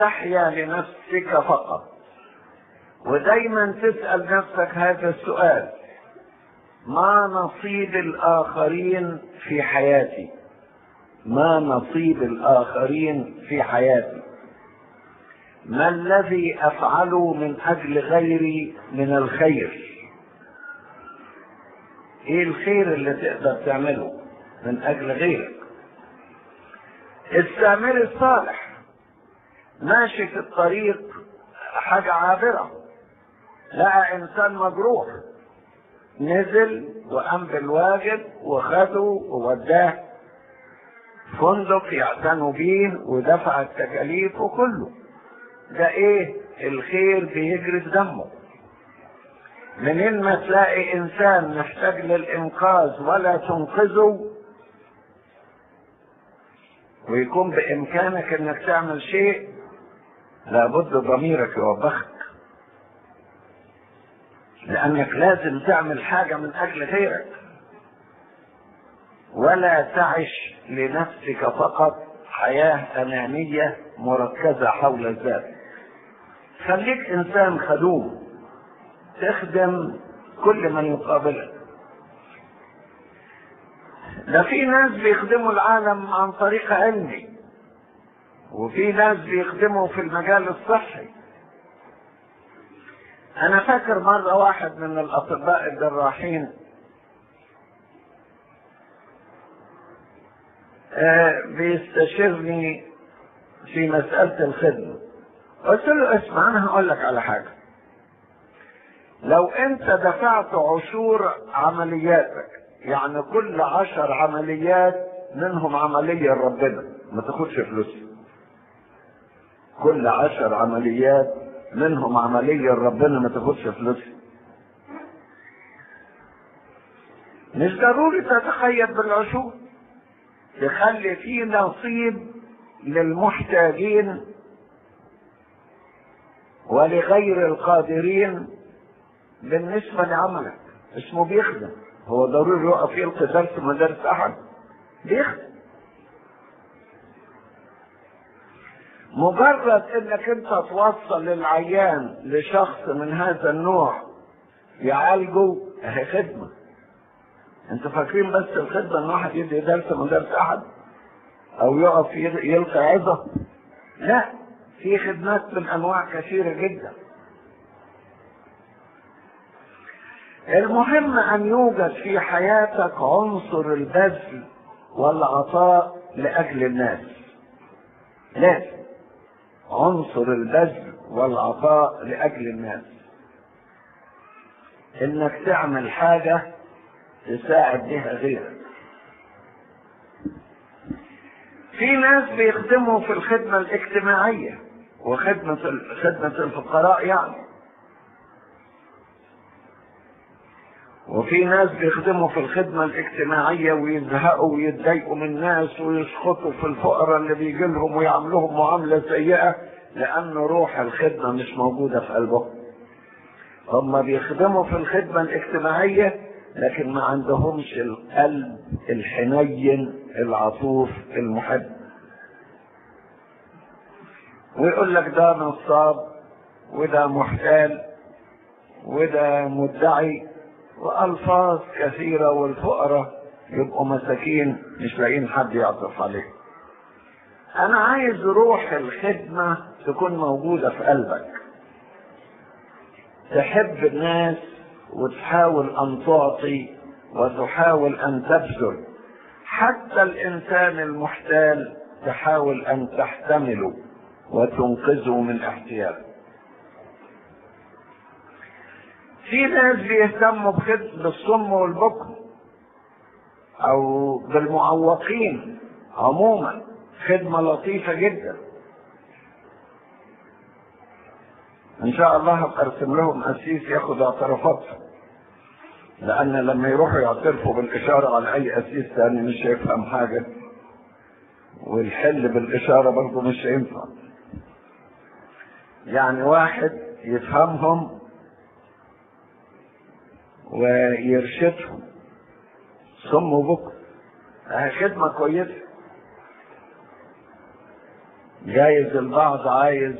تحيا لنفسك فقط ودايما تسأل نفسك هذا السؤال ما نصيب الآخرين في حياتي ما نصيب الآخرين في حياتي ما الذي أفعله من أجل غيري من الخير ايه الخير اللي تقدر تعمله من اجل غيرك السامري الصالح ماشي في الطريق حاجة عابرة لقى انسان مجروح نزل وقام بالواجب وخده ووداه فندق يعتنوا بيه ودفع التكاليف وكله ده ايه الخير بيجري في دمه منين ما تلاقي انسان محتاج للانقاذ ولا تنقذه ويكون بامكانك انك تعمل شيء لابد ضميرك يوبخك لانك لازم تعمل حاجه من اجل غيرك ولا تعش لنفسك فقط حياه انانيه مركزه حول الذات خليك انسان خدوم تخدم كل من يقابلك ده في ناس بيخدموا العالم عن طريق علمي وفي ناس بيخدموا في المجال الصحي انا فاكر مرة واحد من الاطباء الجراحين آه بيستشيرني في مسألة الخدمة قلت له اسمع انا هقول لك على حاجة لو انت دفعت عشور عملياتك يعني كل عشر عمليات منهم عملية لربنا ما تاخدش فلوس كل عشر عمليات منهم عملية لربنا ما تاخدش فلوس مش ضروري تتخيل بالعشور تخلي فيه نصيب للمحتاجين ولغير القادرين بالنسبة لعملك اسمه بيخدم هو ضروري يقف يلقي درس مدارس احد بيخدم مجرد انك انت توصل العيان لشخص من هذا النوع يعالجه اهي خدمة انتوا فاكرين بس الخدمة ان واحد يدي درس مدارس احد او يقف يلقي عظة لا في خدمات من انواع كثيرة جدا المهم ان يوجد في حياتك عنصر البذل والعطاء لاجل الناس لازم عنصر البذل والعطاء لاجل الناس انك تعمل حاجة تساعد بها غيرك في ناس بيخدموا في الخدمة الاجتماعية وخدمة خدمة الفقراء يعني وفي ناس بيخدموا في الخدمة الاجتماعية ويزهقوا ويتضايقوا من الناس ويسخطوا في الفقراء اللي بيجي لهم ويعملوهم معاملة سيئة لأن روح الخدمة مش موجودة في قلبهم. هم بيخدموا في الخدمة الاجتماعية لكن ما عندهمش القلب الحنين العطوف المحب. ويقول لك ده نصاب وده محتال وده مدعي والفاظ كثيره والفقراء يبقوا مساكين مش لاقيين حد يعطف عليهم انا عايز روح الخدمه تكون موجوده في قلبك تحب الناس وتحاول ان تعطي وتحاول ان تبذل حتى الانسان المحتال تحاول ان تحتمله وتنقذه من احتياجه في ناس بيهتموا بخدمة بالصم والبكم او بالمعوقين عموما خدمة لطيفة جدا ان شاء الله هبقى ارسم لهم قسيس ياخد اعترافاتهم لان لما يروحوا يعترفوا بالاشارة على اي قسيس تاني مش هيفهم حاجة والحل بالاشارة برضه مش هينفع يعني واحد يفهمهم ويرشدهم صم وبكم اهي خدمة كويسة جايز البعض عايز